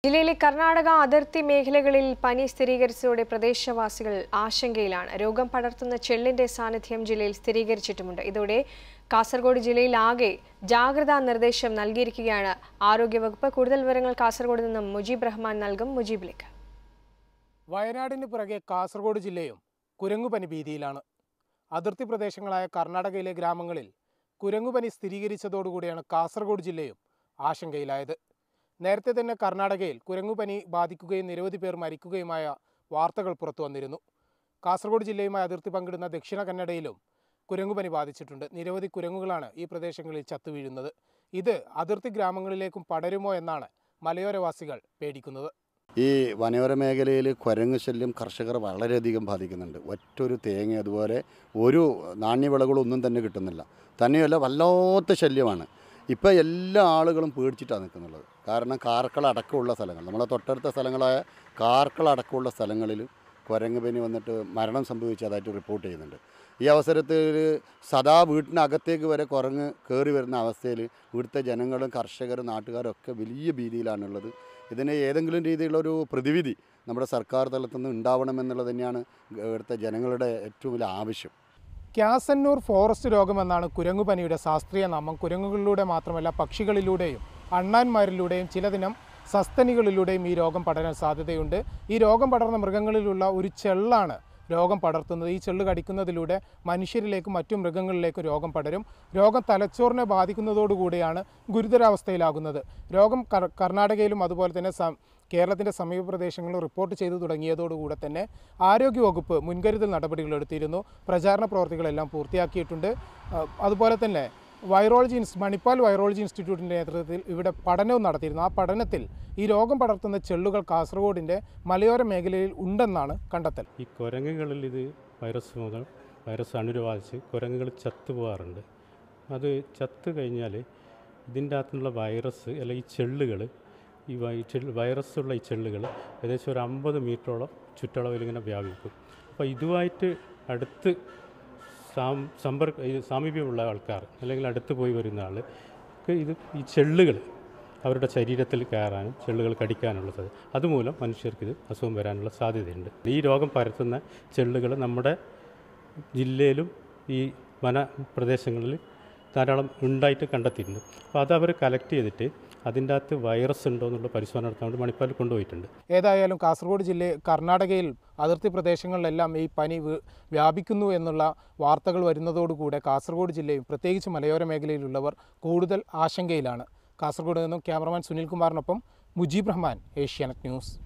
ജില്ലയിലെ കർണാടക അതിർത്തി മേഖലകളിൽ പനി സ്ഥിരീകരിച്ചതോടെ പ്രദേശവാസികൾ ആശങ്കയിലാണ് രോഗം പടർത്തുന്ന ചെള്ളിന്റെ സാന്നിധ്യം ജില്ലയിൽ സ്ഥിരീകരിച്ചിട്ടുമുണ്ട് ഇതോടെ കാസർഗോഡ് ജില്ലയിൽ ആകെ ജാഗ്രതാ നിർദ്ദേശം നൽകിയിരിക്കുകയാണ് ആരോഗ്യവകുപ്പ് കൂടുതൽ വിവരങ്ങൾ കാസർഗോഡ് നിന്നും മുജീബ് റഹ്മാൻ നൽകും മുജീബിലേക്ക് വയനാടിന് പിറകെ കാസർഗോഡ് ജില്ലയും കുരങ്ങുപനി ഭീതിയിലാണ് അതിർത്തി പ്രദേശങ്ങളായ കർണാടകയിലെ ഗ്രാമങ്ങളിൽ കുരങ്ങുപനി സ്ഥിരീകരിച്ചതോടുകൂടിയാണ് കാസർഗോഡ് ജില്ലയും ആശങ്കയിലായത് നേരത്തെ തന്നെ കർണാടകയിൽ കുരങ്ങുപനി ബാധിക്കുകയും നിരവധി പേർ മരിക്കുകയുമായ വാർത്തകൾ പുറത്തു വന്നിരുന്നു കാസർഗോഡ് ജില്ലയുമായി അതിർത്തി പങ്കിടുന്ന ദക്ഷിണ കന്നഡയിലും കുരങ്ങുപനി ബാധിച്ചിട്ടുണ്ട് നിരവധി കുരങ്ങുകളാണ് ഈ പ്രദേശങ്ങളിൽ ചത്തുവീഴുന്നത് ഇത് അതിർത്തി ഗ്രാമങ്ങളിലേക്കും പടരുമോ എന്നാണ് മലയോരവാസികൾ പേടിക്കുന്നത് ഈ വനയോര മേഖലയിൽ കുരങ്ങ് ശല്യം കർഷകർ വളരെയധികം ബാധിക്കുന്നുണ്ട് ഒറ്റൊരു തേങ്ങ അതുപോലെ ഒരു നാണ്യവിളകളൊന്നും തന്നെ കിട്ടുന്നില്ല തന്നെയല്ല വല്ലാത്ത ശല്യമാണ് ഇപ്പോൾ എല്ലാ ആളുകളും പേടിച്ചിട്ടാണ് നിൽക്കുന്നുള്ളത് കാരണം കാർക്കള അടക്കമുള്ള സ്ഥലങ്ങൾ നമ്മളെ തൊട്ടടുത്ത സ്ഥലങ്ങളായ കാർക്കള അടക്കമുള്ള സ്ഥലങ്ങളിൽ കുരങ്ങ് പനി വന്നിട്ട് മരണം സംഭവിച്ചതായിട്ട് റിപ്പോർട്ട് ചെയ്യുന്നുണ്ട് ഈ അവസരത്തിൽ സദാ വീട്ടിനകത്തേക്ക് വരെ കുരങ്ങ് കയറി വരുന്ന അവസ്ഥയിൽ ഇവിടുത്തെ ജനങ്ങളും കർഷകരും നാട്ടുകാരും ഒക്കെ വലിയ ഭീതിയിലാണുള്ളത് ഇതിന് ഏതെങ്കിലും രീതിയിലുള്ള ഒരു പ്രതിവിധി നമ്മുടെ സർക്കാർ തലത്തിൽ നിന്ന് ഉണ്ടാവണമെന്നുള്ളത് തന്നെയാണ് ഇവിടുത്തെ ജനങ്ങളുടെ ഏറ്റവും വലിയ ആവശ്യം ക്യാസന്നൂർ ഫോറസ്റ്റ് രോഗമെന്നാണ് കുരങ്ങുപനിയുടെ ശാസ്ത്രീയ നാമം കുരങ്ങുകളിലൂടെ മാത്രമല്ല പക്ഷികളിലൂടെയും അണ്ണാന്മാരിലൂടെയും ചിലദിനം സസ്തനികളിലൂടെയും ഈ രോഗം പടരാൻ സാധ്യതയുണ്ട് ഈ രോഗം പടർന്ന മൃഗങ്ങളിലുള്ള ഒരു ചെള്ളാണ് രോഗം പടർത്തുന്നത് ഈ ചെള്ള് കടിക്കുന്നതിലൂടെ മനുഷ്യരിലേക്കും മറ്റു മൃഗങ്ങളിലേക്കും രോഗം പടരും രോഗം തലച്ചോറിനെ ബാധിക്കുന്നതോടുകൂടിയാണ് ഗുരുതരാവസ്ഥയിലാകുന്നത് രോഗം കർ- കർണാടകയിലും അതുപോലെ തന്നെ സം കേരളത്തിൻ്റെ സമീപ പ്രദേശങ്ങളിലും റിപ്പോർട്ട് ചെയ്തു തുടങ്ങിയതോടുകൂടെ തന്നെ ആരോഗ്യവകുപ്പ് മുൻകരുതൽ നടപടികൾ എടുത്തിരുന്നു പ്രചാരണ പ്രവർത്തികളെല്ലാം പൂർത്തിയാക്കിയിട്ടുണ്ട് ആ, അതുപോലെ തന്നെ വൈറോളജി ഇൻസ് മണിപ്പാൽ വൈറോളജി ഇൻസ്റ്റിറ്റ്യൂട്ടിൻ്റെ നേതൃത്വത്തിൽ ഇവിടെ പഠനവും നടത്തിയിരുന്നു ആ പഠനത്തിൽ ഈ രോഗം പടർത്തുന്ന ചെള്ളുകൾ കാസർഗോഡിൻ്റെ മലയോര മേഖലയിൽ ഉണ്ടെന്നാണ് കണ്ടെത്തൽ ഈ കുരങ്ങുകളിൽ ഇത് വൈറസ് മുതൽ വൈറസ് അണുരബാധിച്ച് കുരങ്ങുകൾ ചത്തുപോകാറുണ്ട് അത് ചത്തു കഴിഞ്ഞാൽ ഇതിൻ്റെ അകത്തുള്ള വൈറസ് അല്ലെങ്കിൽ ഈ ചെള്ളുകൾ ഈ വൈ ചെള്ള് വൈറസുള്ള ഈ ചെള്ളുകൾ ഏകദേശം ഒരു അമ്പത് മീറ്ററോളം ചുറ്റളവിൽ ഇങ്ങനെ വ്യാപിക്കും അപ്പോൾ ഇതുമായിട്ട് അടുത്ത് സാം സമ്പർക്ക ഇത് സാമീപ്യമുള്ള ആൾക്കാർ അല്ലെങ്കിൽ അടുത്ത് പോയി വരുന്ന ആൾ ഇത് ഈ ചെള്ളുകൾ അവരുടെ ശരീരത്തിൽ കയറാനും ചെള്ളുകൾ കടിക്കാനുള്ള സാധ്യത അതുമൂലം മനുഷ്യർക്ക് ഇത് അസുഖം വരാനുള്ള സാധ്യതയുണ്ട് ഈ രോഗം പരത്തുന്ന ചെള്ളുകൾ നമ്മുടെ ജില്ലയിലും ഈ വന പ്രദേശങ്ങളിൽ ധാരാളം ഉണ്ടായിട്ട് കണ്ടെത്തിയിട്ടുണ്ട് അപ്പോൾ അത് അവർ കലക്ട് ചെയ്തിട്ട് അതിൻ്റെ അകത്ത് വൈറസ് ഉണ്ടോ എന്നുള്ള പരിശോധന നടത്താൻ വേണ്ടി മണിപ്പാലിൽ കൊണ്ടുപോയിട്ടുണ്ട് ഏതായാലും കാസർഗോഡ് ജില്ല കർണാടകയിൽ അതിർത്തി പ്രദേശങ്ങളിലെല്ലാം ഈ പനി വ്യ- വ്യാപിക്കുന്നു എന്നുള്ള വാർത്തകൾ വരുന്നതോടുകൂടെ കാസർഗോഡ് ജില്ലയും പ്രത്യേകിച്ച് മലയോര മേഖലയിലുള്ളവർ കൂടുതൽ ആശങ്കയിലാണ് കാസർഗോഡ് നിന്നും ക്യാമറമാൻ സുനിൽകുമാറിനൊപ്പം മുജീബ് റഹ്മാൻ ഏഷ്യാനെറ്റ് ന്യൂസ്